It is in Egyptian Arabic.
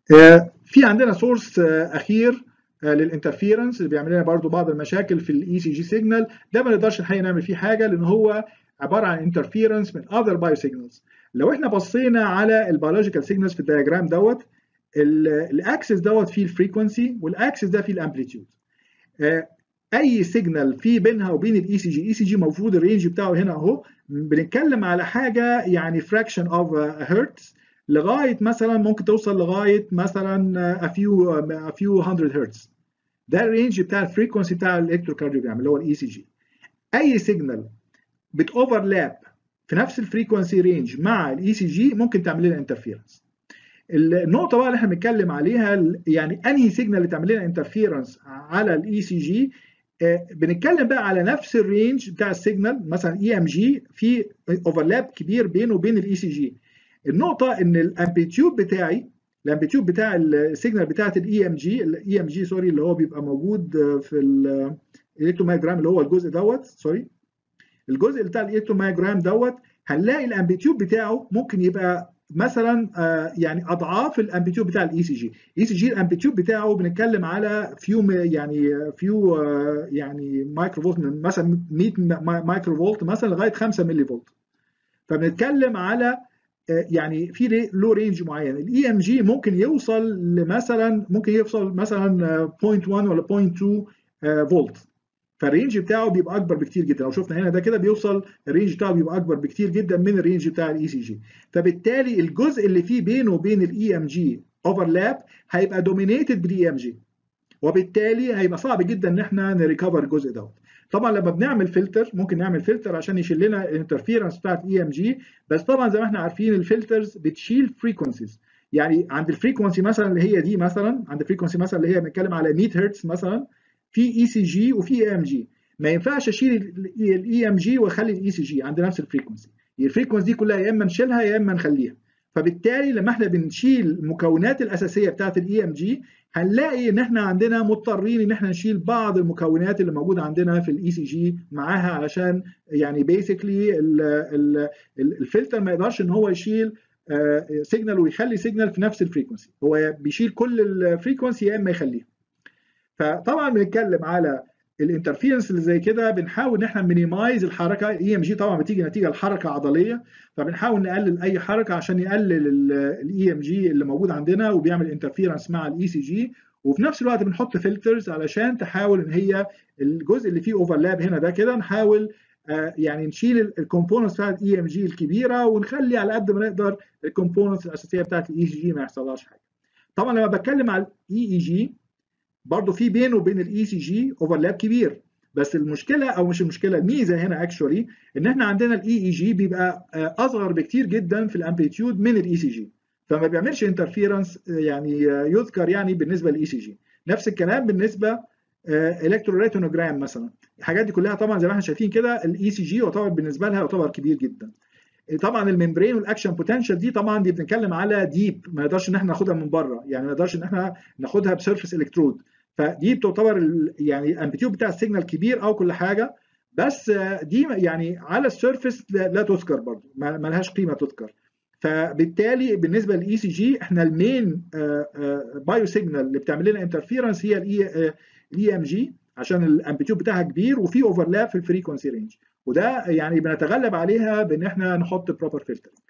في عندنا سورس اخير للانترفيرنس اللي بيعمل لنا برضو بعض المشاكل في الاي سي جي سيجنال ده ما نقدرش الحقيقه نعمل فيه حاجه لان هو عباره عن انترفيرنس من اذر بايو سيجنالز لو احنا بصينا على البيولوجيكال سيجنالز في الدياجرام دوت الاكسس دوت فيه الفريكونسي والاكسس ده فيه الامبليتيود اي سيجنال في بينها وبين الاي سي جي الاي سي جي المفروض الرينج بتاعه هنا اهو بنتكلم على حاجه يعني fraction اوف هرتز لغايه مثلا ممكن توصل لغايه مثلا a few a few hundred هرتز ده الرينج بتاع الفريكونسي بتاع الالكتروكارديوجرام اللي هو الاي سي جي اي سيجنال بتوفرلاب في نفس الفريكونسي رينج مع الاي سي جي ممكن تعمل لنا انترفيرنس النقطه بقى اللي احنا بنتكلم عليها يعني انهي سيجنال اللي تعمل لنا انترفيرنس على الاي سي جي بنتكلم بقى على نفس الرينج بتاع السيجنال مثلا اي ام جي في اوفرلاب كبير بينه وبين الاي سي جي النقطه ان الامبليتيود بتاعي الامبليتيود بتاع السيجنال بتاعت الاي ام جي الاي ام جي سوري اللي هو بيبقى موجود في الالكترومايجرام اللي هو الجزء دوت سوري الجزء بتاع الالكترومايجرام دوت هنلاقي الامبليتيود بتاعه ممكن يبقى مثلا يعني اضعاف الامبليتيود بتاع الاي سي جي الاي سي جي الامبليتيود بتاعه بنتكلم على فيو يعني فيو يعني مايكرو فولت مثلا 100 مايكرو فولت مثلا لغايه 5 ملي فولت فبنتكلم على يعني في لو رينج معين الاي ام جي ممكن يوصل لمثلا ممكن يوصل مثلا 0.1 ولا 0.2 فولت فالرينج بتاعه بيبقى اكبر بكتير جدا لو شفنا هنا ده كده بيوصل الرينج بتاعه بيبقى اكبر بكتير جدا من الرينج بتاع الاي سي جي فبالتالي الجزء اللي فيه بينه وبين الاي ام جي اوفرلاب هيبقى دومينيتد بالاي ام جي وبالتالي هيبقى صعب جدا ان احنا نريكفر الجزء دوت طبعا لما بنعمل فلتر ممكن نعمل فلتر عشان يشيل لنا الانترفيرنس بتاعت اي ام جي بس طبعا زي ما احنا عارفين الفلترز بتشيل فريكونسيز يعني عند الفريكونسي مثلا اللي هي دي مثلا عند الفريكونسي مثلا اللي هي بنتكلم على 100 هرتز مثلا في اي سي جي وفي اي ام جي ما ينفعش اشيل الاي ام جي واخلي الاي سي جي عند نفس الفريكونسي الفريكونسي دي كلها يا اما نشيلها يا اما نخليها فبالتالي لما احنا بنشيل المكونات الاساسيه بتاعت الاي ام جي هنلاقي ان احنا عندنا مضطرين ان احنا نشيل بعض المكونات اللي موجوده عندنا في الاي سي جي معاها علشان يعني بيسكلي الفلتر ما يقدرش ان هو يشيل سيجنال ويخلي سيجنال في نفس الفريكونسي هو بيشيل كل الفريكونسي يا اما يخليها فطبعا بنتكلم على الانترفيرنس اللي زي كده بنحاول ان احنا مينيمايز الحركه الاي ام جي طبعا بتيجي نتيجه لحركه عضليه فبنحاول نقلل اي حركه عشان يقلل الاي ام جي اللي موجود عندنا وبيعمل انترفيرنس مع الاي سي جي وفي نفس الوقت بنحط فلترز علشان تحاول ان هي الجزء اللي فيه اوفرلاب هنا ده كده نحاول آه يعني نشيل الكومبوننتس بتاعت الاي ام جي الكبيره ونخلي على قد ما نقدر الكومبوننتس الاساسيه بتاعت الاي جي ما يحصلهاش حاجه طبعا لما بتكلم على الاي اي جي برضه في بينه وبين الاي سي جي اوفرلاب كبير بس المشكله او مش المشكله الميزه هنا اكشولي ان احنا عندنا الاي اي جي بيبقى اصغر بكتير جدا في الامبليتيود من الاي سي جي فما بيعملش انترفيرنس يعني يذكر يعني بالنسبه للاي سي جي نفس الكلام بالنسبه الكتروريتونوجرام مثلا الحاجات دي كلها طبعا زي ما احنا شايفين كده الاي سي جي يعتبر بالنسبه لها يعتبر كبير جدا طبعا الممبرين والاكشن بوتنشال دي طبعا دي بنتكلم على ديب ما نقدرش ان احنا ناخدها من بره يعني ما نقدرش ان احنا ناخدها بسيرفيس الكترود فدي بتعتبر يعني الامبليتيود بتاع السيجنال كبير او كل حاجه بس دي يعني على السيرفيس لا تذكر برضه ما لهاش قيمه تذكر فبالتالي بالنسبه للاي سي جي احنا المين بايو سيجنال اللي بتعمل لنا انترفيرنس هي الاي ام جي عشان الامبليتيود بتاعها كبير وفي اوفرلاب في الفريكونسي رينج وده يعني بنتغلب عليها بان احنا نحط بروبر فلتر